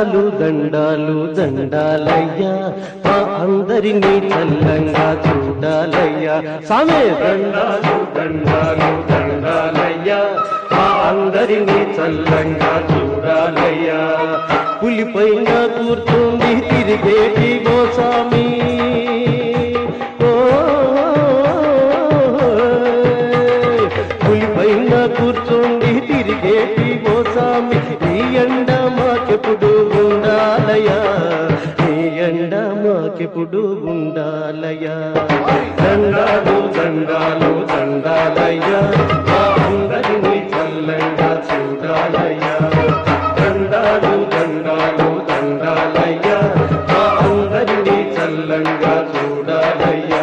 దండాలు దండాలు దండాలయ్యా మా అందరినీ చల్లంగా చూడాలయ్యా సామే దండాలు దండాలు దండాలయ్యా మా అందరినీ చల్లంగా చూడాలయ్యా పులిపైన కూర్చుంది తిరిగేటి గోసామి ఓ పులిపైన కూర్చోండి తిరిగేటి గోసామి నీ ఎండ మాకెప్పుడు ఉండాలయా నీ ఎండ మాకెప్పుడు ఉండాలయా దండాలు దండాలు దండాలయ్యా మా అందరినీ చల్లంగా చూడాలయ్యా దండాలు దండాలు దండాలయ్యా మా అందరినీ చల్లంగా చూడాలయ్యా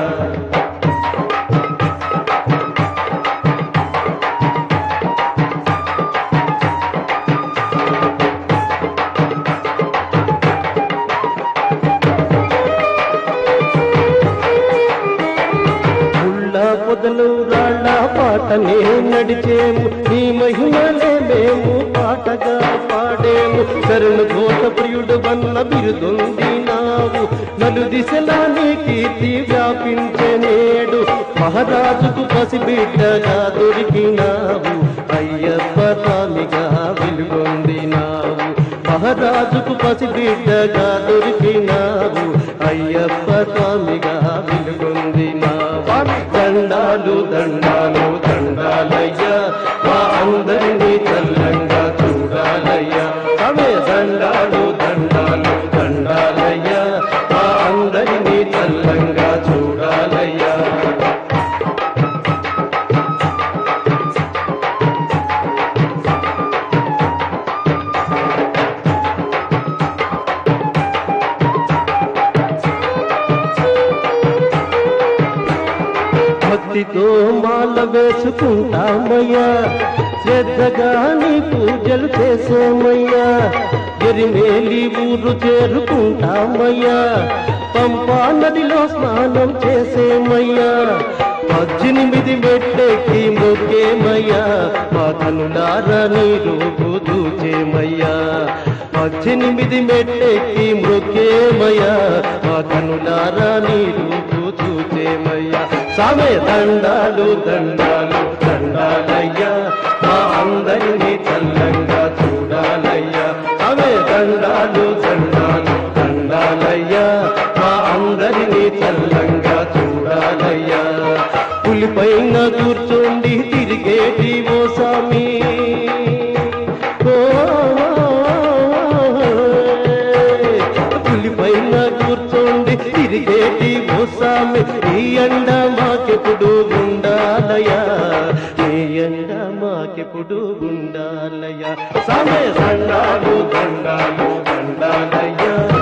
ముళ్ళ పొదలు రాళ్ళ పాటనే నడిచేము నీ మహిమలే మేము పాటగా పాడేము శరణు ఘోష ప్రియుడు వల్ల బిరుదొంది నావు నలు దిశలా నీ కీర్తి వ్యాపించే నేడు మహారాజుకు పసిబిడ్డగా దొరికినావు అయ్యప్ప స్వామిగా వెలుగొందినావు మహారాజుకు పసిబిడ్డగా దొరికినావు అయ్యప్ప స్వామిగా వెలుగొందినావు దండాలు దండాలు దండాలయ్యా మా అందరినీ చల్లంగా చూడాలయ్యా అవే దండాలు దండాలు దండాలయ్యా మా అందరినీ చల్లంగా చూడాలయ్యా భక్తితో మాల వేసుకుంటామయ్యా శ్రద్ధగా నీ పూజలు చేసేమయ్యా ఎరిమేలి ఊరు చేరుకుంటామయ్యా పంపా నదిలో స్నానం చేసేమయ్యా పద్దెనిమిది మెట్టెక్కి మొక్కేమయ్యా మా కనులారా నీ రూపు దూచేమయ్యా పద్దెనిమిది మెట్టెక్కి మొక్కేమయ్యా మా కనులారా నీ రూపు చూచేమయ్యా సామే దండాలు దండాలు దండాలయ్యా మా అందరినీ చల్లంగా చూడాలయ్యా సామే దండాలు దండాలు దండాలయ్యా మా అందరినీ చల్లంగా చూడాలయ్యా పులిపైన కూర్చోండి తిరిగేటి ఓ సామి ఓ పులిపైన కూర్చోండి తిరిగేటి ఓసామి ఈ ఎండ మాకెప్పుడు ఉండాలయా ఈ ఎండ మాకెప్పుడు ఉండాలయా సామే దండాలు దండాలు దండాలయ్యా